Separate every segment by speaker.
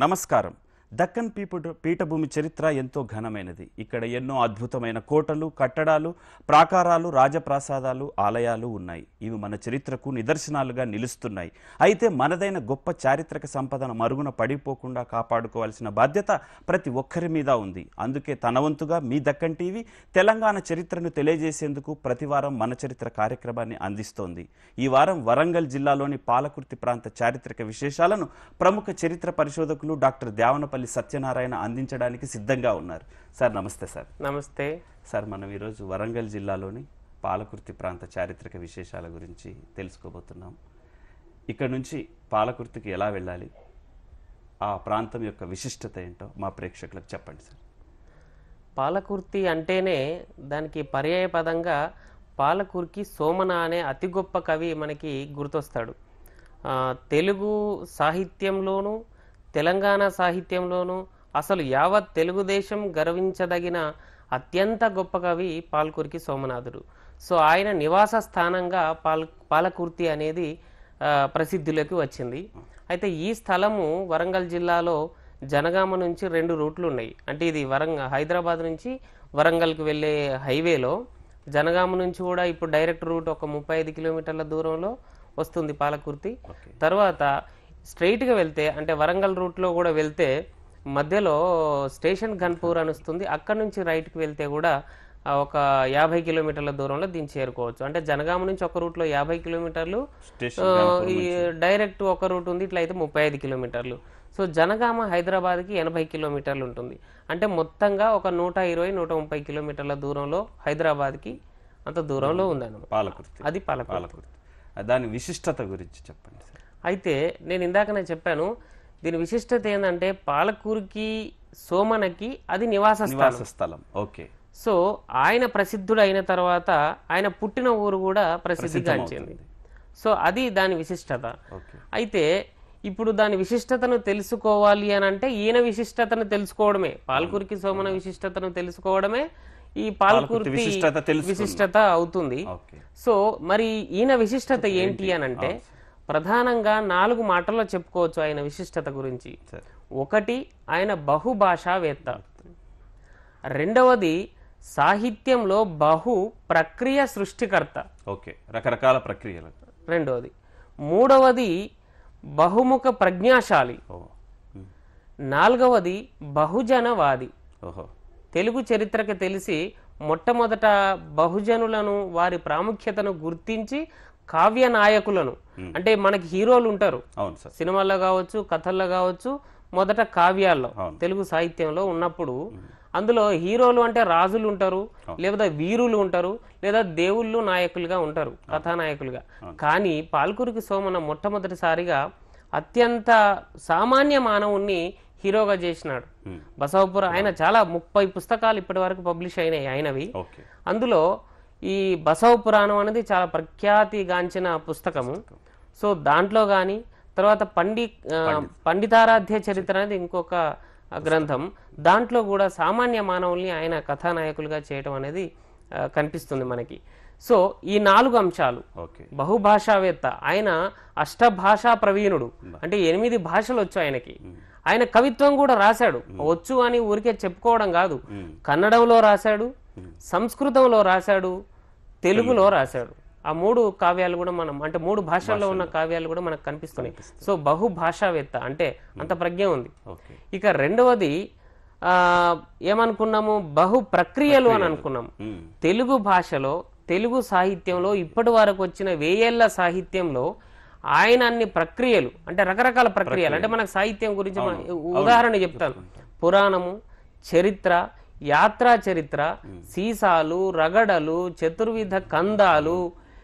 Speaker 1: నమస్కారం దక్కన్ పీపుడు పీఠభూమి చరిత్ర ఎంతో ఘనమైనది ఇక్కడ ఎన్నో అద్భుతమైన కోటలు కట్టడాలు ప్రాకారాలు రాజప్రాసాదాలు ఆలయాలు ఉన్నాయి ఇవి మన చరిత్రకు నిదర్శనాలుగా నిలుస్తున్నాయి అయితే మనదైన గొప్ప చారిత్రక సంపదను మరుగున పడిపోకుండా కాపాడుకోవాల్సిన బాధ్యత ప్రతి ఒక్కరి మీద ఉంది అందుకే తన వంతుగా మీ దక్కన్ టీవీ తెలంగాణ చరిత్రను తెలియజేసేందుకు ప్రతివారం మన చరిత్ర కార్యక్రమాన్ని అందిస్తోంది ఈ వారం వరంగల్ జిల్లాలోని పాలకుర్తి ప్రాంత చారిత్రక విశేషాలను ప్రముఖ చరిత్ర పరిశోధకులు డాక్టర్ దేవనపల్లి సత్యనారాయణ అందించడానికి సిద్ధంగా ఉన్నారు సార్ నమస్తే సార్
Speaker 2: నమస్తే
Speaker 1: సార్ మనం ఈరోజు వరంగల్ జిల్లాలోని పాలకుర్తి ప్రాంత చారిత్రక విశేషాల గురించి తెలుసుకోబోతున్నాం ఇక్కడ నుంచి పాలకుర్తికి ఎలా వెళ్ళాలి ఆ ప్రాంతం యొక్క విశిష్టత ఏంటో మా ప్రేక్షకులకు చెప్పండి సార్
Speaker 2: పాలకుర్తి అంటేనే దానికి పర్యాయ పదంగా పాలకుర్కి సోమన అనే అతి గొప్ప కవి మనకి గుర్తొస్తాడు ఆ, తెలుగు సాహిత్యంలోనూ తెలంగాణ సాహిత్యంలోనూ అసలు యావత్ తెలుగుదేశం గర్వించదగిన అత్యంత గొప్ప కవి పాల్కురికి సోమనాథుడు సో ఆయన నివాస స్థానంగా పాల్ పాలకుర్తి అనేది ఆ, ప్రసిద్ధిలోకి వచ్చింది అయితే ఈ స్థలము వరంగల్ జిల్లాలో జనగామ నుంచి రెండు రూట్లు ఉన్నాయి అంటే ఇది వరంగ హైదరాబాద్ నుంచి వరంగల్కి వెళ్ళే హైవేలో జనగామ నుంచి కూడా ఇప్పుడు డైరెక్ట్ రూట్ ఒక ముప్పై ఐదు కిలోమీటర్ల దూరంలో వస్తుంది పాలకుర్తి తర్వాత స్ట్రైట్గా వెళ్తే అంటే వరంగల్ రూట్లో కూడా వెళ్తే మధ్యలో స్టేషన్ గన్పూర్ అని వస్తుంది అక్కడ నుంచి రైట్కి వెళ్తే కూడా ఆ, ఒక యాభై కిలోమీటర్ల దూరంలో దీన్ని చేరుకోవచ్చు అంటే జనగామ నుంచి ఒక రూట్లో యాభై కిలోమీటర్లు
Speaker 1: స్టేషన్
Speaker 2: ఆ, ఈ డైరెక్ట్ ఒక రూట్ ఉంది ఇట్లా అయితే ముప్పై ఐదు కిలోమీటర్లు సో జనగామ హైదరాబాద్కి ఎనభై కిలోమీటర్లు ఉంటుంది అంటే మొత్తంగా ఒక నూట ఇరవై నూట ముప్పై కిలోమీటర్ల దూరంలో హైదరాబాద్కి అంత దూరంలో ఉందన్నమాట
Speaker 1: పాలకుర్తి
Speaker 2: అది పాలకుర్తి
Speaker 1: పాలకుర్తి దాని విశిష్టత గురించి చెప్పండి సార్
Speaker 2: అయితే నేను ఇందాకనే చెప్పాను దీని విశిష్టత ఏంటంటే పాలకూరుకి సోమనకి అది నివాస స్థలం
Speaker 1: నివాస స్థలం ఓకే
Speaker 2: సో ఆయన ప్రసిద్ధుడు అయిన తర్వాత ఆయన పుట్టిన ఊరు కూడా ప్రసిద్ధిగాంచింది సో అది దాని విశిష్టత
Speaker 1: ఓకే
Speaker 2: అయితే ఇప్పుడు దాని విశిష్టతను తెలుసుకోవాలి అని అంటే ఈయన విశిష్టతను తెలుసుకోవడమే పాల్కురికి సోమన విశిష్టతను తెలుసుకోవడమే ఈ పాల్కుర్తి
Speaker 1: విశిష్టత తెలుసుకుందాం.
Speaker 2: విశిష్టత అవుతుంది
Speaker 1: ఓకే
Speaker 2: సో మరి ఈయన విశిష్టత ఏంటి అని అంటే ప్రధానంగా నాలుగు మాటల్లో చెప్పుకోవచ్చు ఆయన విశిష్టత గురించి
Speaker 1: సరే
Speaker 2: ఒకటి ఆయన బహుభాషావేత్త రెండవది సాహిత్యంలో బహు ప్రక్రియ సృష్టికర్త
Speaker 1: ఓకే రకరకాల ప్రక్రియలు
Speaker 2: రెండవది మూడవది బహుముఖ ప్రజ్ఞాశాలి
Speaker 1: ఓ ఉమ్.
Speaker 2: నాలుగవది బహుజనవాది
Speaker 1: ఓహో
Speaker 2: తెలుగు చరిత్రకి తెలిసి మొట్టమొదట బహుజనులను వారి ప్రాముఖ్యతను గుర్తించి కావ్య నాయకులను అంటే మనకి హీరోలు ఉంటారు
Speaker 1: అవును సార్
Speaker 2: సినిమాల్లో కావచ్చు కథల్లో కావచ్చు మొదట కావ్యాల్లో
Speaker 1: అవును.
Speaker 2: తెలుగు సాహిత్యంలో ఉన్నప్పుడు అందులో హీరోలు అంటే రాజులు ఉంటారు లేదా వీరులు ఉంటారు లేదా దేవుళ్ళు నాయకులుగా ఉంటారు కథానాయకులుగా కానీ పాల్కురికి సోమన మొట్టమొదటిసారిగా అత్యంత సామాన్య మానవుణ్ణి హీరోగా చేసినాడు
Speaker 1: ఉమ్.
Speaker 2: బసవపుర ఆయన చాలా ముప్పై పుస్తకాలు ఇప్పటి వరకు పబ్లిష్ అయినాయి ఆయనవి
Speaker 1: ఓకే
Speaker 2: అందులో ఈ బసవ పురాణం అనేది చాలా ప్రఖ్యాతిగాంచిన పుస్తకము సో దాంట్లో కానీ తర్వాత పండి ఆ, పండితారాధ్య చరిత్ర అనేది ఇంకొక గ్రంథం దాంట్లో కూడా సామాన్య మానవుల్ని ఆయన కథానాయకులుగా చేయటం అనేది ఆ, కనిపిస్తుంది మనకి సో ఈ నాలుగు అంశాలు
Speaker 1: ఓకే
Speaker 2: బహుభాషావేత్త ఆయన అష్టభాషా ప్రవీణుడు అంటే ఎనిమిది భాషలు వచ్చు ఆయనకి ఆయన కవిత్వం కూడా రాశాడు వచ్చు అని ఊరికే చెప్పుకోవడం కాదు కన్నడంలో రాశాడు సంస్కృతంలో రాశాడు తెలుగులో రాశాడు ఆ మూడు కావ్యాలు కూడా మనం అంటే మూడు భాషల్లో ఉన్న కావ్యాలు కూడా మనకు కనిపిస్తున్నాయి సో బహుభాషావేత్త అంటే అంత ప్రజ్ఞ ఉంది
Speaker 1: ఓకే
Speaker 2: ఇక రెండవది ఆ ఏమనుకున్నాము బహు ప్రక్రియలు అని అనుకున్నాము
Speaker 1: ఉమ్.
Speaker 2: తెలుగు భాషలో తెలుగు సాహిత్యంలో ఇప్పటి వరకు వచ్చిన వేయేళ్ల సాహిత్యంలో ఆయన అన్ని ప్రక్రియలు అంటే రకరకాల ప్రక్రియలు అంటే మనకు సాహిత్యం గురించి మన- ఉదాహరణ చెప్తాను పురాణము చరిత్ర యాత్రా చరిత్ర సీసాలు రగడలు చతుర్విధ కందాలు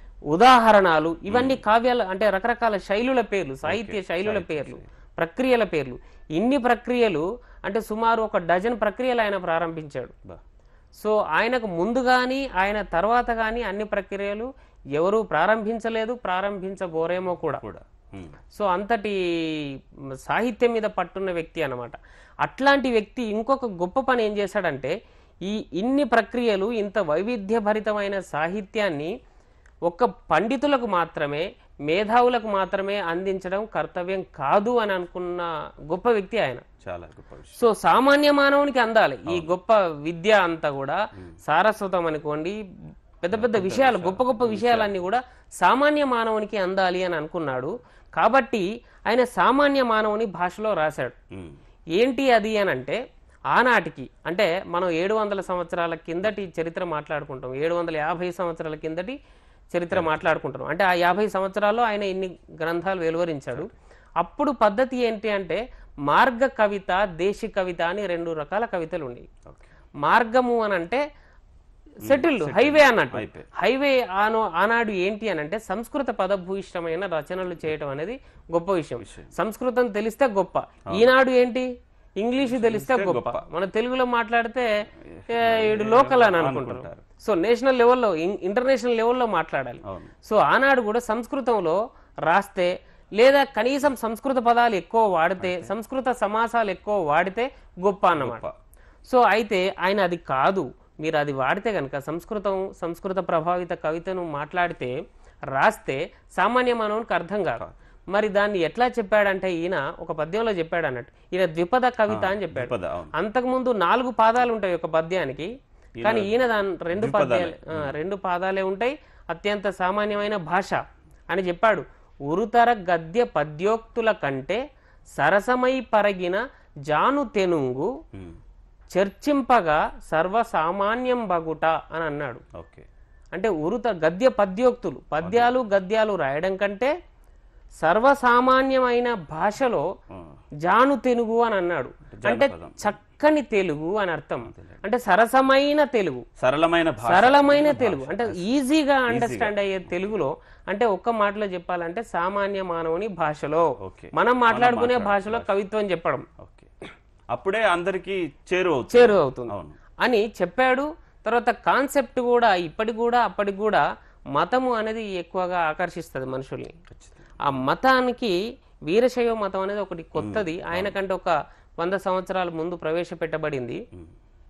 Speaker 2: ఉదాహరణలు ఇవన్నీ కావ్యాలు అంటే రకరకాల శైలుల పేర్లు సాహిత్య శైలుల పేర్లు ప్రక్రియల పేర్లు ఇన్ని ప్రక్రియలు అంటే సుమారు ఒక డజన్ ప్రక్రియలు ఆయన ప్రారంభించాడు
Speaker 1: బా
Speaker 2: సో ఆయనకు ముందు కానీ ఆయన తర్వాత కానీ అన్ని ప్రక్రియలు ఎవరు ప్రారంభించలేదు ప్రారంభించబోరేమో కూడా
Speaker 1: కూడా ఉమ్.
Speaker 2: సో అంతటి మ్, సాహిత్యం మీద పట్టున్న వ్యక్తి అన్నమాట అట్లాంటి వ్యక్తి ఇంకొక గొప్ప పని ఏం చేశాడంటే ఈ ఇన్ని ప్రక్రియలు ఇంత వైవిధ్యభరితమైన సాహిత్యాన్ని ఒక్క పండితులకు మాత్రమే మేధావులకు మాత్రమే అందించడం కర్తవ్యం కాదు అని అనుకున్న గొప్ప వ్యక్తి ఆయన
Speaker 1: చాలా గొప్ప విషయం
Speaker 2: సో సామాన్య మానవునికి అందాలి ఈ గొప్ప విద్య అంతా కూడా సారస్వతం అనుకోండి పెద్ద పెద్ద విషయాలు గొప్ప గొప్ప విషయాలన్నీ కూడా సామాన్య మానవునికి అందాలి అని అనుకున్నాడు కాబట్టి ఆయన సామాన్య మానవుని భాషలో రాశాడు
Speaker 1: ఉమ్.
Speaker 2: ఏంటి అది అని అంటే ఆనాటికి అంటే మనం ఏడు వందల సంవత్సరాల కిందటి చరిత్ర మాట్లాడుకుంటాం ఏడు వందల యాభై సంవత్సరాల కిందటి చరిత్ర మాట్లాడుకుంటున్నాం అంటే ఆ యాభై సంవత్సరాల్లో ఆయన ఇన్ని గ్రంథాలు వెలువరించాడు అప్పుడు పద్ధతి ఏంటి అంటే మార్గ కవిత దేశి కవిత అని రెండు రకాల కవితలు ఉన్నాయి
Speaker 1: ఓకే
Speaker 2: మార్గము అని అంటే సెటిల్డ్ హైవే అన్నట్టు
Speaker 1: అయిపోయి.
Speaker 2: హైవే ఆనో ఆనాడు ఏంటి అని అంటే సంస్కృత పదభూయిష్టమైన రచనలు చేయటం అనేది గొప్ప విషయం సంస్కృతం తెలిస్తే గొప్ప ఈనాడు ఏంటి ఇంగ్లీష్ తెలిస్తే గొప్ప మన తెలుగులో మాట్లాడితే ఏ, ఈడు లోకల్ అని అనుకుంటారు
Speaker 1: అనుకుంటారు.
Speaker 2: సో నేషనల్ లెవెల్లో ఇం- ఇంటర్నేషనల్ లెవెల్లో మాట్లాడాలి
Speaker 1: అవును
Speaker 2: సో ఆనాడు కూడా సంస్కృతంలో రాస్తే లేదా కనీసం సంస్కృత పదాలు ఎక్కువ వాడితే సంస్కృత సమాసాలు ఎక్కువ వాడితే గొప్ప అన్నమాట
Speaker 1: గొప్ప.
Speaker 2: సో అయితే ఆయన అది కాదు మీరు అది వాడితే కనుక సంస్కృతం సంస్కృత ప్రభావిత కవితను మాట్లాడితే రాస్తే సామాన్య మానవునికి అర్థం కాదు మరి దాన్ని ఎట్లా చెప్పాడంటే ఈయన ఒక పద్యంలో చెప్పాడు అన్నట్టు ఈయన ద్విపద కవిత అని చెప్పాడు
Speaker 1: ద్విపద, అవును.
Speaker 2: అంతకుముందు నాలుగు పాదాలు ఉంటాయి ఒక పద్యానికి కానీ ఈయన దాని రెండు పద్యాలు ఆ, రెండు పాదాలే ఉంటాయి అత్యంత సామాన్యమైన భాష అని చెప్పాడు ఉరుతర గద్య పద్యోక్తుల కంటే సరసమై పరగిన జాను తెనుంగు
Speaker 1: ఉమ్.
Speaker 2: చర్చింపగా సర్వసామాన్యం బగుట అని అన్నాడు
Speaker 1: ఓకే
Speaker 2: అంటే ఉరుత గద్య పద్యోక్తులు పద్యాలు గద్యాలు రాయడం కంటే సర్వసామాన్యమైన భాషలో
Speaker 1: ఆ.
Speaker 2: జాను తెలుగు అని అన్నాడు అంటే
Speaker 1: జానపదం.
Speaker 2: చక్కని తెలుగు అని అర్థం అంటే సరసమైన తెలుగు
Speaker 1: సరళమైన భాష
Speaker 2: సరళమైన తెలుగు అంటే ఈజీగా అండర్స్టాండ్ అయ్యే తెలుగులో అంటే ఒక్క మాటలో చెప్పాలంటే సామాన్య మానవుని భాషలో
Speaker 1: ఓకే
Speaker 2: మనం మాట్లాడుకునే భాషలో కవిత్వం చెప్పడం
Speaker 1: ఓకే అప్పుడే అందరికి చేరువవుతుంది
Speaker 2: చేరువ అవుతుంది
Speaker 1: అవును
Speaker 2: అని చెప్పాడు తర్వాత కాన్సెప్ట్ కూడా ఇప్పటికి కూడా అప్పటికి కూడా మతము అనేది ఎక్కువగా ఆకర్షిస్తుంది మనుషుల్ని
Speaker 1: ఖచ్చితంగా
Speaker 2: ఆ మతానికి వీరశైవ మతం అనేది ఒకటి కొత్తది ఆయన కంటే ఒక వంద సంవత్సరాల ముందు ప్రవేశపెట్టబడింది
Speaker 1: ఉమ్.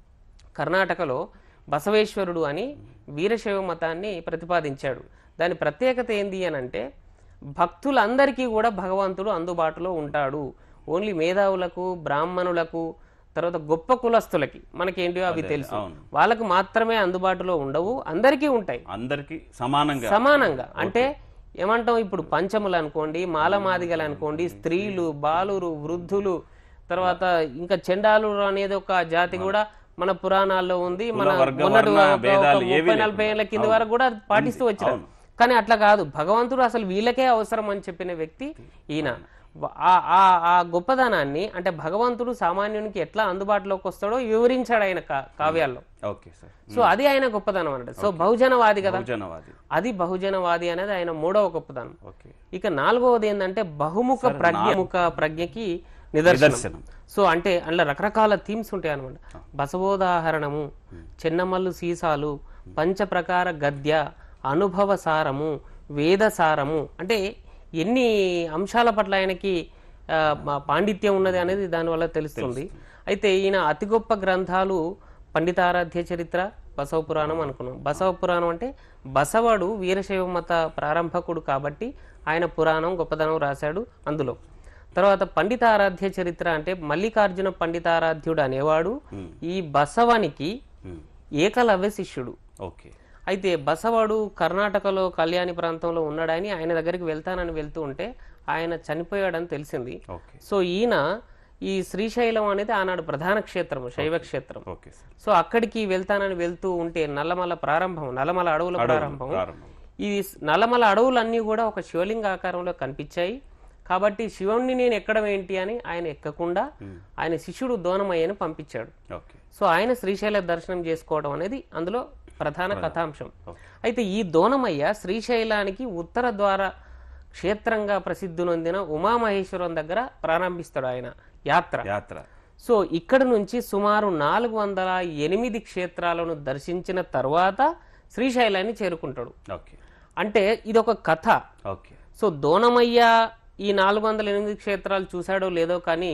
Speaker 2: కర్ణాటకలో బసవేశ్వరుడు అని వీరశైవ మతాన్ని ప్రతిపాదించాడు దాని ప్రత్యేకత ఏంది అని అంటే భక్తులందరికీ కూడా భగవంతుడు అందుబాటులో ఉంటాడు ఓన్లీ మేధావులకు బ్రాహ్మణులకు తర్వాత గొప్ప కులస్తులకి మనకేంటివో అవి తెలుసు
Speaker 1: అవును.
Speaker 2: వాళ్ళకు మాత్రమే అందుబాటులో ఉండవు అందరికీ ఉంటాయి
Speaker 1: అందరికి సమానంగా
Speaker 2: సమానంగా అంటే ఏమంటాం ఇప్పుడు పంచములు అనుకోండి మాలమాదిగలు అనుకోండి స్త్రీలు బాలురు వృద్ధులు తర్వాత ఇంకా చెండాలు అనేది ఒక జాతి కూడా మన పురాణాల్లో ఉంది మన
Speaker 1: వర్గ,
Speaker 2: మొన్నటి
Speaker 1: వర్ణ
Speaker 2: ఒక- ఒక
Speaker 1: భేదాలు ఏవీ
Speaker 2: ముప్పై నలభై ఏళ్ళ కింద వరకు కూడా అది పాటిస్తూ వచ్చారు కానీ అట్లా కాదు భగవంతుడు అసలు వీళ్ళకే అవసరం అని చెప్పిన వ్యక్తి ఈయన ఆ- ఆ ఆ గొప్పదనాన్ని అంటే భగవంతుడు సామాన్యునికి ఎట్లా అందుబాటులోకి వస్తాడో వివరించాడు ఆయన కా- కావ్యాల్లో
Speaker 1: ఓకే సార్
Speaker 2: సో అది ఆయన గొప్పదనం అన్నట్టు సో బహుజనవాది కదా
Speaker 1: బహుజనవాది
Speaker 2: అది బహుజనవాది అనేది ఆయన మూడవ గొప్పదనం
Speaker 1: ఓకే
Speaker 2: ఇక నాలుగవది ఏంటంటే బహుముఖ ప్రజ్ఞముఖ ప్రజ్ఞకి నిదర్శనం
Speaker 1: నిదర్శనం.
Speaker 2: సో అంటే అందులో రకరకాల థీమ్స్ ఉంటాయి అనమాట బసవోదాహరణము చెన్నమల్లు సీసాలు పంచప్రకార గద్య అనుభవ సారము వేద సారము అంటే ఎన్ని అంశాల పట్ల ఆయనకి ఆ, మా- పాండిత్యం ఉన్నది అనేది దానివల్ల తెలుస్తుంది అయితే ఈయన అతి గొప్ప గ్రంథాలు పండితారాధ్య చరిత్ర బసవ పురాణం అనుకున్నాం బసవ పురాణం అంటే బసవడు వీరశైవ మత ప్రారంభకుడు కాబట్టి ఆయన పురాణం గొప్పదనం రాశాడు అందులో తర్వాత పండితారాధ్య చరిత్ర అంటే మల్లికార్జున పండితారాధ్యుడు అనేవాడు ఈ బసవనికి
Speaker 1: ఉమ్.
Speaker 2: ఏకలవ్య శిష్యుడు
Speaker 1: ఓకే
Speaker 2: అయితే బసవాడు కర్ణాటకలో కళ్యాణి ప్రాంతంలో ఉన్నాడని ఆయన దగ్గరికి వెళ్తానని వెళ్తూ ఉంటే ఆయన చనిపోయాడని తెలిసింది
Speaker 1: ఓకే
Speaker 2: సో ఈయన ఈ శ్రీశైలం అనేది ఆనాడు ప్రధాన క్షేత్రం శైవ క్షేత్రం
Speaker 1: ఓకే సార్
Speaker 2: సో అక్కడికి వెళ్తానని వెళ్తూ ఉంటే నల్లమల ప్రారంభం నల్లమల అడవుల ప్రారంభం
Speaker 1: ప్రారంభం
Speaker 2: ఈ నల్లమల అడవులన్నీ కూడా ఒక శివలింగ ఆకారంలో కనిపించాయి కాబట్టి శివుణ్ణి నేను ఎక్కడం ఏంటి అని ఆయన ఎక్కకుండా ఆయన శిష్యుడు దోనమయ్యని పంపించాడు
Speaker 1: ఓకే
Speaker 2: సో ఆయన శ్రీశైల దర్శనం చేసుకోవడం అనేది అందులో ప్రధాన కథాంశం
Speaker 1: ఓకే.
Speaker 2: అయితే ఈ దోనమయ్య శ్రీశైలానికి ఉత్తర ద్వార క్షేత్రంగా ప్రసిద్ధి నొందిన ఉమామహేశ్వరం దగ్గర ప్రారంభిస్తాడు ఆయన యాత్ర
Speaker 1: యాత్ర
Speaker 2: సో ఇక్కడ నుంచి సుమారు నాలుగు వందల ఎనిమిది క్షేత్రాలను దర్శించిన తర్వాత శ్రీశైలాన్ని చేరుకుంటాడు
Speaker 1: ఓకే
Speaker 2: అంటే ఇది ఒక కథ
Speaker 1: ఓకే
Speaker 2: సో దోనమయ్య ఈ నాలుగు వందల ఎనిమిది క్షేత్రాలు చూశాడో లేదో కానీ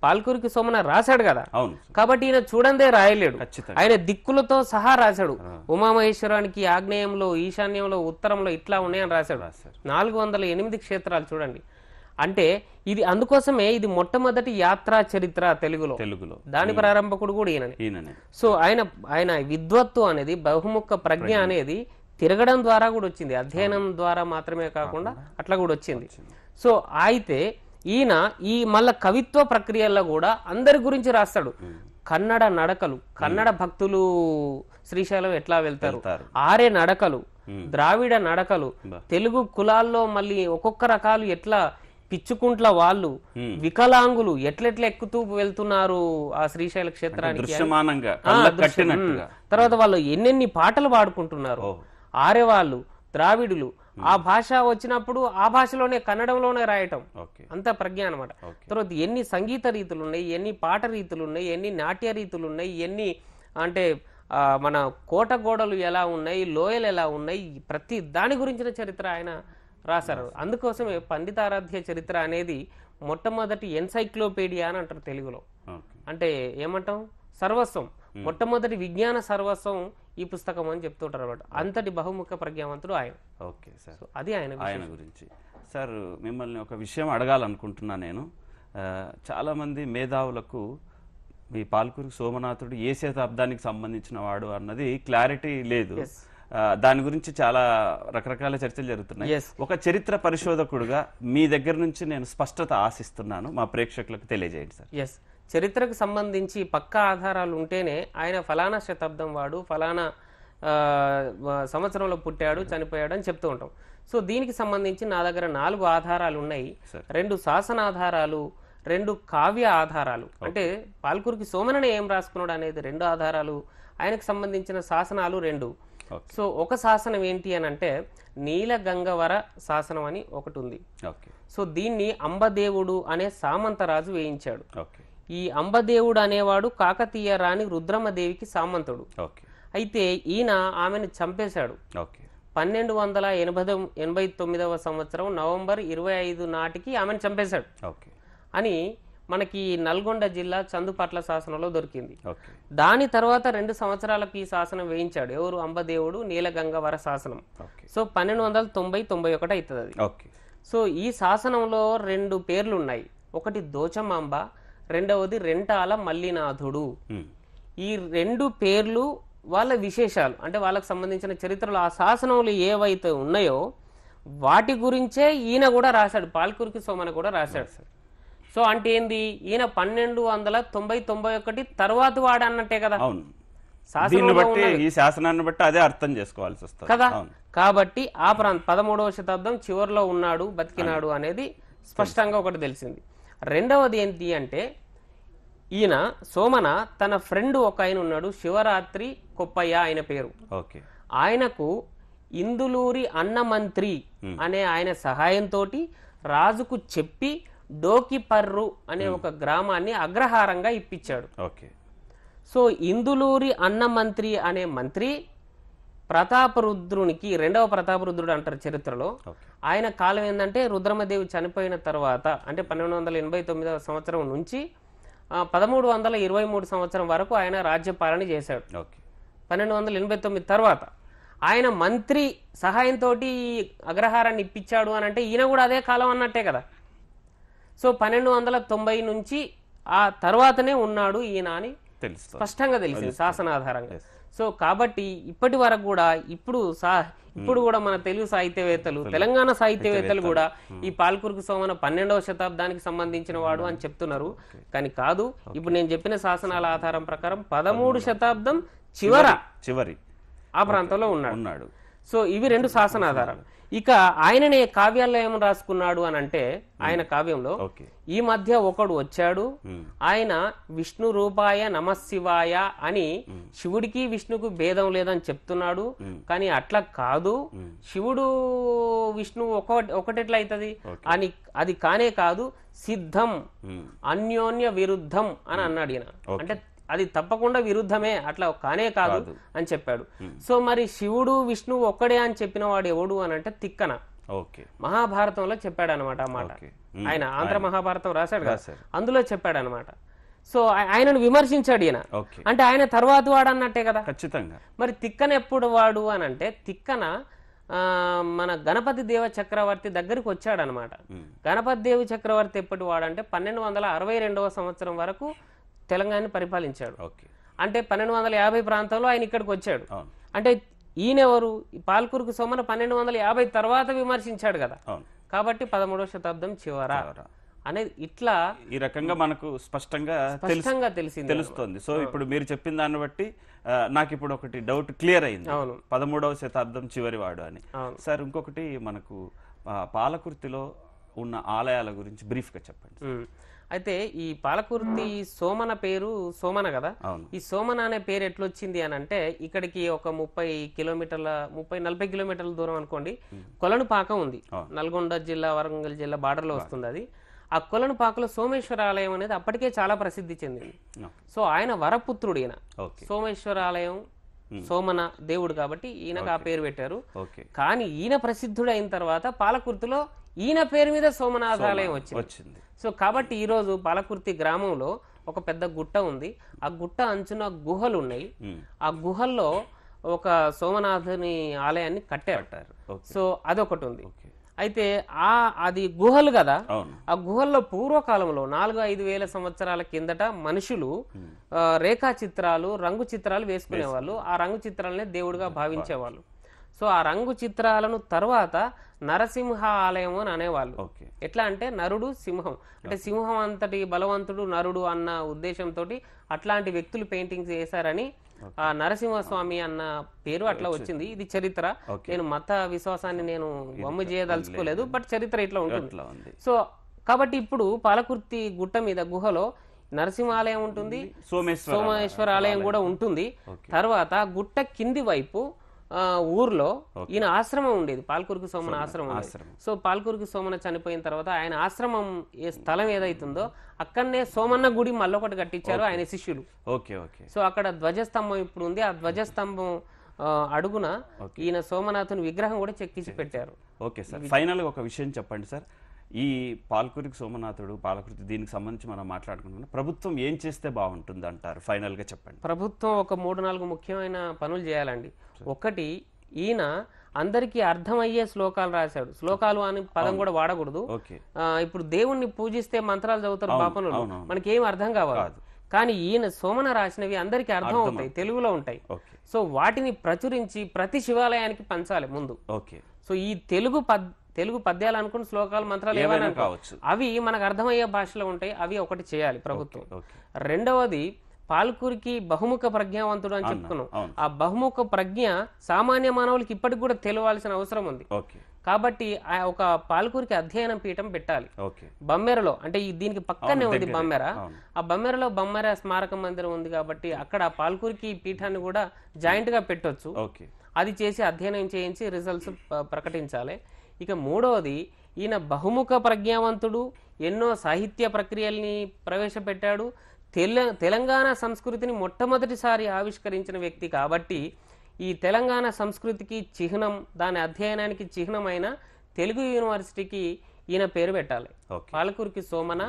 Speaker 2: పాల్కురికి సోమన రాశాడు కదా
Speaker 1: అవును
Speaker 2: కాబట్టి ఈయన చూడందే రాయలేడు
Speaker 1: ఖచ్చితంగా
Speaker 2: ఆయన దిక్కులతో సహా రాశాడు ఉమామహేశ్వరానికి ఆగ్నేయంలో ఈశాన్యంలో ఉత్తరంలో ఇట్లా ఉన్నాయని రాశాడు
Speaker 1: రాశారు
Speaker 2: నాలుగు వందల ఎనిమిది క్షేత్రాలు చూడండి అంటే ఇది అందుకోసమే ఇది మొట్టమొదటి యాత్రా చరిత్ర తెలుగులో
Speaker 1: తెలుగులో
Speaker 2: దాని ప్రారంభకుడు కూడా ఈయననే
Speaker 1: ఈయననే
Speaker 2: సో ఆయన ఆయన విద్వత్తు అనేది బహుముఖ ప్రజ్ఞ అనేది తిరగడం ద్వారా కూడా వచ్చింది అధ్యయనం ద్వారా మాత్రమే కాకుండా అట్లా కూడా వచ్చింది సో అయితే ఈయన ఈ మళ్ళా కవిత్వ ప్రక్రియల్లో కూడా అందరి గురించి రాస్తాడు కన్నడ నడకలు కన్నడ భక్తులు శ్రీశైలం ఎట్లా వెళ్తారు
Speaker 1: వెళ్తారు.
Speaker 2: ఆరే నడకలు
Speaker 1: మ్మ్.
Speaker 2: ద్రావిడ నడకలు
Speaker 1: బా.
Speaker 2: తెలుగు కులాల్లో మళ్ళీ ఒక్కొక్క రకాలు ఎట్లా పిచ్చుకుంట్ల వాళ్ళు
Speaker 1: మ్మ్.
Speaker 2: వికలాంగులు ఎట్లెట్లా ఎక్కుతూ వెళ్తున్నారు ఆ శ్రీశైల క్షేత్రానికి
Speaker 1: దృశ్యమానంగా
Speaker 2: ఆ,
Speaker 1: కళ్ళకు
Speaker 2: దృశ్యం.
Speaker 1: కట్టినట్టుగా
Speaker 2: మ్మ్. తర్వాత వాళ్ళు ఎన్నెన్ని పాటలు పాడుకుంటున్నారు
Speaker 1: ఓ.
Speaker 2: ఆరేవాళ్ళు ద్రావిడులు ఆ భాష వచ్చినప్పుడు ఆ భాషలోనే కన్నడంలోనే రాయటం
Speaker 1: ఓకే
Speaker 2: అంత ప్రజ్ఞ అనమాట
Speaker 1: ఓకే
Speaker 2: తర్వాత ఎన్ని సంగీత రీతులు ఉన్నాయి ఎన్ని పాట రీతులు ఉన్నాయి ఎన్ని నాట్య రీతులు ఉన్నాయి ఎన్ని అంటే ఆ, మన కోట గోడలు ఎలా ఉన్నాయి లోయలు ఎలా ఉన్నాయి ప్రతి దాని గురించిన చరిత్ర ఆయన రాశారు అందుకోసమే పండితారాధ్య చరిత్ర అనేది మొట్టమొదటి ఎన్సైక్లోపీడియా అని అంటారు తెలుగులో
Speaker 1: ఓకే
Speaker 2: అంటే ఏమంటాం సర్వస్వం మొట్టమొదటి విజ్ఞాన సర్వస్వం ఈ పుస్తకం అని చెప్తుంటారు అనమాట అంతటి బహుముఖ ప్రజ్ఞావంతుడు ఆయన
Speaker 1: ఓకే సార్
Speaker 2: సో అది ఆయన
Speaker 1: ఆయన గురించి సార్ మిమ్మల్ని ఒక విషయం అడగాలనుకుంటున్నా నేను ఆ, చాలామంది మేధావులకు ఈ పాల్కూరు సోమనాథుడు ఏ శతాబ్దానికి సంబంధించిన వాడు అన్నది క్లారిటీ లేదు ఆ, దాని గురించి చాలా రకరకాల చర్చలు జరుగుతున్నాయి
Speaker 2: Yes.
Speaker 1: ఒక చరిత్ర పరిశోధకుడుగా మీ దగ్గర నుంచి నేను స్పష్టత ఆశిస్తున్నాను మా ప్రేక్షకులకు తెలియజేయండి సార్
Speaker 2: ఎస్ చరిత్రకు సంబంధించి పక్కా ఆధారాలు ఉంటేనే ఆయన ఫలానా శతాబ్దం వాడు ఫలానా ఆ, వ- సంవత్సరంలో పుట్టాడు చనిపోయాడు అని చెప్తూ ఉంటాం సో దీనికి సంబంధించి నా దగ్గర నాలుగు ఆధారాలు ఉన్నాయి
Speaker 1: సరే.
Speaker 2: రెండు శాసనాధారాలు రెండు కావ్య ఆధారాలు అంటే పాల్కూరికి సోమనని ఏం రాసుకున్నాడు అనేది రెండు ఆధారాలు ఆయనకు సంబంధించిన శాసనాలు రెండు
Speaker 1: ఓకే
Speaker 2: సో ఒక శాసనం ఏంటి అని అంటే నీలగంగవర శాసనం అని ఒకటి ఉంది
Speaker 1: ఓకే
Speaker 2: సో దీన్ని అంబదేవుడు అనే సామంతరాజు వేయించాడు
Speaker 1: ఓకే
Speaker 2: ఈ అంబదేవుడు అనేవాడు కాకతీయ రాణి రుద్రమదేవికి సామంతుడు
Speaker 1: ఓకే
Speaker 2: అయితే ఈయన ఆమెను చంపేశాడు
Speaker 1: ఓకే
Speaker 2: పన్నెండు వందల ఎనభై ఎనభై తొమ్మిదవ సంవత్సరం నవంబర్ ఇరవై ఐదు నాటికి ఆమెను చంపేశాడు
Speaker 1: ఓకే
Speaker 2: అని మనకి నల్గొండ జిల్లా చందుపట్ల శాసనంలో దొరికింది
Speaker 1: ఓకే
Speaker 2: దాని తర్వాత రెండు సంవత్సరాలకు ఈ శాసనం వేయించాడు ఎవరు అంబదేవుడు నీలగంగవర శాసనం
Speaker 1: ఓకే
Speaker 2: సో పన్నెండు వందల తొంభై తొంభై ఒకటి అవుతుంది అది
Speaker 1: ఓకే
Speaker 2: సో ఈ శాసనంలో రెండు పేర్లు ఉన్నాయి ఒకటి దోచమాంబ రెండవది రెంటాల మల్లినాథుడు
Speaker 1: ఉమ్.
Speaker 2: ఈ రెండు పేర్లు వాళ్ళ విశేషాలు అంటే వాళ్ళకి సంబంధించిన చరిత్రలు ఆ శాసనంలో ఏవైతే ఉన్నాయో వాటి గురించే ఈయన కూడా రాశాడు పాల్కురికి సోమన కూడా రాశాడు సో అంటే ఏంది ఈయన పన్నెండు వందల తొంభై తొంభై ఒకటి తర్వాత వాడు అన్నట్టే కదా
Speaker 1: అవును దీన్ని
Speaker 2: శాసనంలో
Speaker 1: బట్టి ఈ శాసనాన్ని బట్టి అదే అర్థం చేసుకోవాల్సి వస్తుంది
Speaker 2: కదా
Speaker 1: అవును
Speaker 2: కాబట్టి ఆ ప్రాంత పదమూడవ శతాబ్దం చివరిలో ఉన్నాడు బతికినాడు అనేది స్పష్టంగా ఒకటి తెలిసింది రెండవది ఏంటి అంటే ఈయన సోమన తన ఫ్రెండ్ ఒక ఆయన ఉన్నాడు శివరాత్రి కొప్పయ్య ఆయన పేరు
Speaker 1: ఓకే
Speaker 2: ఆయనకు ఇందులూరి అన్నమంత్రి అనే ఆయన సహాయంతో రాజుకు చెప్పి డోకిపర్రు అనే ఒక గ్రామాన్ని అగ్రహారంగా ఇప్పించాడు
Speaker 1: ఓకే
Speaker 2: సో ఇందులూరి అన్నమంత్రి అనే మంత్రి ప్రతాపరుద్రునికి రెండవ ప్రతాపరుద్రుడు అంటారు చరిత్రలో
Speaker 1: ఓకే
Speaker 2: ఆయన కాలం ఏంటంటే రుద్రమదేవి చనిపోయిన తర్వాత అంటే పన్నెండు వందల ఎనభై తొమ్మిదవ సంవత్సరం నుంచి పదమూడు వందల ఇరవై మూడు సంవత్సరం వరకు ఆయన రాజ్యపాలన చేశాడు
Speaker 1: ఓకే
Speaker 2: పన్నెండు వందల ఎనభై తొమ్మిది తర్వాత ఆయన మంత్రి సహాయంతో అగ్రహారాన్ని ఇప్పించాడు అని అంటే ఈయన కూడా అదే కాలం అన్నట్టే కదా సో పన్నెండు వందల తొంభై నుంచి ఆ తర్వాతనే ఉన్నాడు ఈయన అని
Speaker 1: తెలుస్తుంది
Speaker 2: స్పష్టంగా తెలిసింది శాసనాధారంగా సో కాబట్టి ఇప్పటి వరకు కూడా ఇప్పుడు సా ఇప్పుడు కూడా మన తెలుగు సాహిత్యవేత్తలు తెలంగాణ సాహిత్యవేత్తలు కూడా ఈ పాల్కురికి సోమన పన్నెండవ శతాబ్దానికి సంబంధించిన వాడు అని చెప్తున్నారు కానీ కాదు ఇప్పుడు నేను చెప్పిన శాసనాల ఆధారం ప్రకారం పదమూడు శతాబ్దం చివర
Speaker 1: చివరి
Speaker 2: ఆ ప్రాంతంలో ఉన్నాడు
Speaker 1: ఉన్నాడు
Speaker 2: సో ఇవి రెండు శాసనాధారాలు ఇక ఆయననే కావ్యాల్లో ఏమని రాసుకున్నాడు అని అంటే ఆయన కావ్యంలో
Speaker 1: ఓకే
Speaker 2: ఈ మధ్య ఒకడు వచ్చాడు
Speaker 1: ఉమ్.
Speaker 2: ఆయన విష్ణు రూపాయ నమశివాయ అని శివుడికి విష్ణుకు భేదం లేదని చెప్తున్నాడు కానీ అట్లా కాదు శివుడు విష్ణువు ఒక ఒకటెట్లా అవుతుంది అని అది కానే కాదు సిద్ధం
Speaker 1: ఉమ్.
Speaker 2: అన్యోన్య విరుద్ధం అని అన్నాడు ఈయన అంటే అది తప్పకుండా విరుద్ధమే అట్లా కానే కాదు అని చెప్పాడు సో మరి శివుడు విష్ణువు ఒక్కడే అని చెప్పిన వాడు ఎవడు అని అంటే తిక్కన
Speaker 1: ఓకే
Speaker 2: మహాభారతంలో చెప్పాడు అనమాట ఆ మాట
Speaker 1: ఓకే
Speaker 2: ఆయన ఆంధ్ర మహాభారతం రాశాడు కదా
Speaker 1: రాశారు.
Speaker 2: అందులో చెప్పాడు అనమాట సో ఆ- ఆయనను విమర్శించాడు ఈయన
Speaker 1: ఓకే
Speaker 2: అంటే ఆయన తర్వాత వాడు అన్నట్టే కదా
Speaker 1: ఖచ్చితంగా
Speaker 2: మరి తిక్కన ఎప్పుడు వాడు అని అంటే తిక్కన ఆ, మన గణపతి దేవ చక్రవర్తి దగ్గరికి వచ్చాడనమాట
Speaker 1: మ్మ్.
Speaker 2: గణపతి దేవ చక్రవర్తి ఎప్పటి వాడంటే పన్నెండు వందల అరవై రెండవ సంవత్సరం వరకు తెలంగాణని పరిపాలించాడు
Speaker 1: ఓకే
Speaker 2: అంటే పన్నెండు వందల యాభై ప్రాంతంలో ఆయన ఇక్కడికి వచ్చాడు
Speaker 1: అవును
Speaker 2: అంటే ఈయనెవరు ఈ పాల్కురుకు సోమన పన్నెండు వందల యాభై తర్వాత విమర్శించాడు కదా
Speaker 1: అవును
Speaker 2: కాబట్టి పదమూడవ శతాబ్దం చివర
Speaker 1: చివర.
Speaker 2: అనేది ఇట్లా
Speaker 1: ఈ రకంగా మనకు స్పష్టంగా తెలుసు
Speaker 2: స్పష్టంగా తెలిసింది
Speaker 1: తెలుస్తోంది సో ఇప్పుడు మీరు చెప్పిన దాన్ని బట్టి ఆ, నాకు ఇప్పుడు ఒకటి డౌట్ క్లియర్ అయింది
Speaker 2: అవును.
Speaker 1: పదమూడవ శతాబ్దం చివరి వాడు అని
Speaker 2: అవును.
Speaker 1: సార్ ఇంకొకటి మనకు ఆ, పాలకుర్తిలో ఉన్న ఆలయాల గురించి brief గా చెప్పండి
Speaker 2: ఉమ్. అయితే ఈ పాలకుర్తి సోమన పేరు సోమన కదా
Speaker 1: అవును
Speaker 2: ఈ సోమన అనే పేరు ఎట్లొచ్చింది అని అంటే ఇక్కడికి ఒక ముప్పై కిలోమీటర్ల ముప్పై నలభై కిలోమీటర్ల దూరం అనుకోండి కొలనుపాక ఉంది నల్గొండ జిల్లా వరంగల్ జిల్లా బార్డర్లో వస్తుంది అది ఆ కొలనుపాకలో సోమేశ్వర ఆలయం అనేది అప్పటికే చాలా ప్రసిద్ధి చెందింది
Speaker 1: No.
Speaker 2: సో ఆయన వరపుత్రుడు ఈయన
Speaker 1: ఓకే
Speaker 2: సోమేశ్వర ఆలయం సోమన దేవుడు కాబట్టి ఈయనకు ఆ పేరు పెట్టారు
Speaker 1: ఓకే
Speaker 2: కానీ ఈయన ప్రసిద్ధుడు అయిన తర్వాత పాలకుర్తిలో ఈయన పేరు మీద సోమనాథ ఆలయం వచ్చింది
Speaker 1: వచ్చింది
Speaker 2: సో కాబట్టి ఈరోజు పాలకుర్తి గ్రామంలో ఒక పెద్ద గుట్ట ఉంది ఆ గుట్ట అంచున గుహలు ఉన్నాయి
Speaker 1: ఉమ్.
Speaker 2: ఆ గుహల్లో ఒక సోమనాథుని ఆలయాన్ని కట్టారు
Speaker 1: కట్టారు ఓకే
Speaker 2: సో అదొకటి ఉంది
Speaker 1: ఓకే
Speaker 2: అయితే ఆ అది గుహలు కదా
Speaker 1: అవును
Speaker 2: ఆ గుహల్లో పూర్వకాలంలో నాలుగు ఐదు వేల సంవత్సరాల కిందట మనుషులు ఆ, రేఖా చిత్రాలు రంగు చిత్రాలు వేసుకునేవాళ్ళు ఆ రంగు చిత్రాలనే దేవుడిగా భావించేవాళ్ళు సో ఆ రంగు చిత్రాలను తర్వాత నరసింహ ఆలయం అని అనేవాళ్ళు
Speaker 1: ఓకే
Speaker 2: ఎట్లా అంటే నరుడు సింహం అంటే సింహం అంతటి బలవంతుడు నరుడు అన్న ఉద్దేశంతో అట్లాంటి వ్యక్తులు పెయింటింగ్స్ వేశారని ఆ నరసింహస్వామి అన్న పేరు అట్లా వచ్చింది ఇది చరిత్ర నేను మత విశ్వాసాన్ని నేను వమ్ము చేయదలుచుకోలేదు బట్ చరిత్ర ఇట్లా ఉంటుంది
Speaker 1: అట్లా ఉంది
Speaker 2: సో కాబట్టి ఇప్పుడు పాలకుర్తి గుట్ట మీద గుహలో నరసింహాలయం ఉంటుంది
Speaker 1: సోమేశ్వర
Speaker 2: సోమేశ్వర ఆలయం కూడా ఉంటుంది తర్వాత గుట్ట కింది వైపు ఆ, ఊర్లో ఈయన ఆశ్రమం ఉండేది పాల్కురికి సోమన ఆశ్రమం ఉండేది.
Speaker 1: ఆశ్రమం.
Speaker 2: సో పాల్కురికి సోమన చనిపోయిన తర్వాత ఆయన ఆశ్రమం ఏ స్థలం ఏదైతుందో అక్కడనే సోమన్న గుడి మళ్ళొకటి కట్టించారు ఆయన శిష్యులు
Speaker 1: ఓకే ఓకే
Speaker 2: సో అక్కడ ధ్వజస్తంభం ఇప్పుడు ఉంది ఆ ధ్వజస్తంభం ఆ, అడుగున ఈయన సోమనాథుని విగ్రహం కూడా చెక్కించి పెట్టారు
Speaker 1: ఓకే సార్ ఫైనల్గా ఒక విషయం చెప్పండి సార్ ఈ పాల్కురికి సోమనాథుడు పాలకురికి దీనికి సంబంధించి మనం మాట్లాడుకుంటున్నాం ప్రభుత్వం ఏం చేస్తే బాగుంటుంది అంటారు ఫైనల్గా చెప్పండి
Speaker 2: ప్రభుత్వం ఒక మూడు నాలుగు ముఖ్యమైన పనులు చేయాలండి ఒకటి ఈయన అందరికీ అర్థమయ్యే శ్లోకాలు రాశాడు శ్లోకాలు అని పదం కూడా వాడకూడదు
Speaker 1: ఓకే
Speaker 2: ఆ, ఇప్పుడు దేవుణ్ణి పూజిస్తే మంత్రాలు చదువుతారు పాపనులు
Speaker 1: అవునవును.
Speaker 2: మనకి ఏం అర్థం కావాలి కానీ ఈయన సోమన రాసినవి అందరికీ అర్థం అవుతాయి తెలుగులో ఉంటాయి
Speaker 1: ఓకే
Speaker 2: సో వాటిని ప్రచురించి ప్రతి శివాలయానికి పంచాలి ముందు
Speaker 1: ఓకే
Speaker 2: సో ఈ తెలుగు పద్ తెలుగు పద్యాలు అనుకుని శ్లోకాలు మంత్రాలు ఏమైనా
Speaker 1: ఏమైనా
Speaker 2: అనుకో.
Speaker 1: కావచ్చు
Speaker 2: అవి మనకు అర్థమయ్యే భాషలో ఉంటాయి అవి ఒకటి చేయాలి ప్రభుత్వం
Speaker 1: ఓకే
Speaker 2: రెండవది పాల్కూరికి బహుముఖ ప్రజ్ఞావంతుడు అని చెప్పుకున్నాం
Speaker 1: అవును.
Speaker 2: ఆ బహుముఖ ప్రజ్ఞ సామాన్య మానవులకి ఇప్పటికి కూడా తెలియాల్సిన అవసరం ఉంది
Speaker 1: ఓకే
Speaker 2: కాబట్టి ఆ ఒక పాల్కూరికి అధ్యయనం పీఠం పెట్టాలి
Speaker 1: ఓకే
Speaker 2: బమ్మెరలో అంటే ఈ దీనికి పక్కనే ఉంది
Speaker 1: దగ్గరే.
Speaker 2: బమ్మెర
Speaker 1: అవును.
Speaker 2: ఆ బమ్మెరలో బమ్మెర స్మారక మందిరం ఉంది కాబట్టి అక్కడ ఆ పాల్కూరికి ఈ పీఠాన్ని కూడా జాయింట్ గా పెట్టొచ్చు
Speaker 1: ఓకే
Speaker 2: అది చేసి అధ్యయనం చేయించి రిజల్ట్స్ ప- ప్రకటించాలి ఇక మూడవది ఈయన బహుముఖ ప్రజ్ఞావంతుడు ఎన్నో సాహిత్య ప్రక్రియల్ని ప్రవేశపెట్టాడు తెల తెలంగాణ సంస్కృతిని మొట్టమొదటిసారి ఆవిష్కరించిన వ్యక్తి కాబట్టి ఈ తెలంగాణ సంస్కృతికి చిహ్నం దాని అధ్యయనానికి చిహ్నమైన తెలుగు యూనివర్సిటీకి ఈయన పేరు పెట్టాలి
Speaker 1: ఓకే
Speaker 2: పాలకూరికి సోమన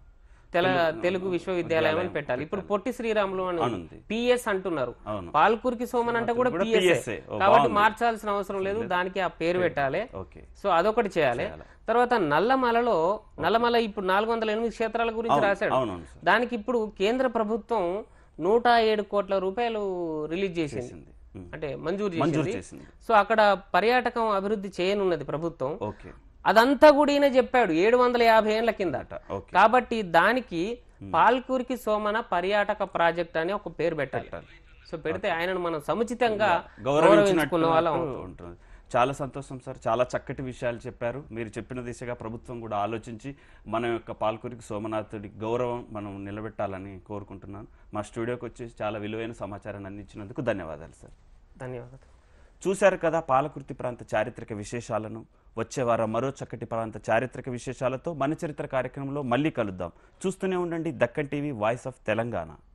Speaker 2: తెల తెలుగు విశ్వవిద్యాలయం అని పెట్టాలి ఇప్పుడు పొట్టి శ్రీరాములు అని ఉంది.
Speaker 1: ఉంది.
Speaker 2: పిఎస్ అంటున్నారు
Speaker 1: అవును
Speaker 2: పాల్కూరికి సోమన్ అంటే కూడా
Speaker 1: కూడా
Speaker 2: పిఎస్ఏ
Speaker 1: PSA. ఓ,
Speaker 2: కాబట్టి మార్చాల్సిన అవసరం లేదు దానికి ఆ పేరు పెట్టాలి
Speaker 1: ఓకే
Speaker 2: సో అదొకటి చేయాలి తర్వాత నల్లమలలో నల్లమల ఇప్పుడు నాలుగు వందల ఎనిమిది క్షేత్రాల గురించి రాశాడు
Speaker 1: అవునవును సార్
Speaker 2: దానికి ఇప్పుడు కేంద్ర ప్రభుత్వం నూట ఏడు కోట్ల రూపాయలు రిలీజ్ చేసింది
Speaker 1: చేసింది. ఉమ్.
Speaker 2: అంటే మంజూరు
Speaker 1: మంజూరు
Speaker 2: చేసింది
Speaker 1: చేసింది
Speaker 2: సో అక్కడ పర్యాటకం అభివృద్ధి చేయనున్నది ప్రభుత్వం
Speaker 1: ఓకే
Speaker 2: అదంతా కూడా ఈయన చెప్పాడు ఏడు వందల యాభై ఏళ్ల కింద
Speaker 1: ఓకే
Speaker 2: కాబట్టి దానికి పాల్కూరికి సోమన పర్యాటక ప్రాజెక్ట్ అని ఒక పేరు పెట్టాలి సో పెడితే ఆయనను మనం సముచితంగా
Speaker 1: గౌరవించినట్టు
Speaker 2: గౌరవించుకున్న వాళ్ళం
Speaker 1: ఉంటుంది చాలా సంతోషం సార్ చాలా చక్కటి విషయాలు చెప్పారు మీరు చెప్పిన దిశగా ప్రభుత్వం కూడా ఆలోచించి మన యొక్క పాల్కురికి సోమనాథుడి గౌరవం మనం నిలబెట్టాలని కోరుకుంటున్నాను మా స్టూడియోకి వచ్చేసి చాలా విలువైన సమాచారాన్ని అందించినందుకు ధన్యవాదాలు సార్
Speaker 2: ధన్యవాదాలు
Speaker 1: చూశారు కదా పాలకుర్తి ప్రాంత చారిత్రక విశేషాలను వచ్చే వారం మరో చక్కటి ప్రాంత చారిత్రక విశేషాలతో మన చరిత్ర కార్యక్రమంలో మళ్ళీ కలుద్దాం చూస్తూనే ఉండండి Deccan TV voice of Telangana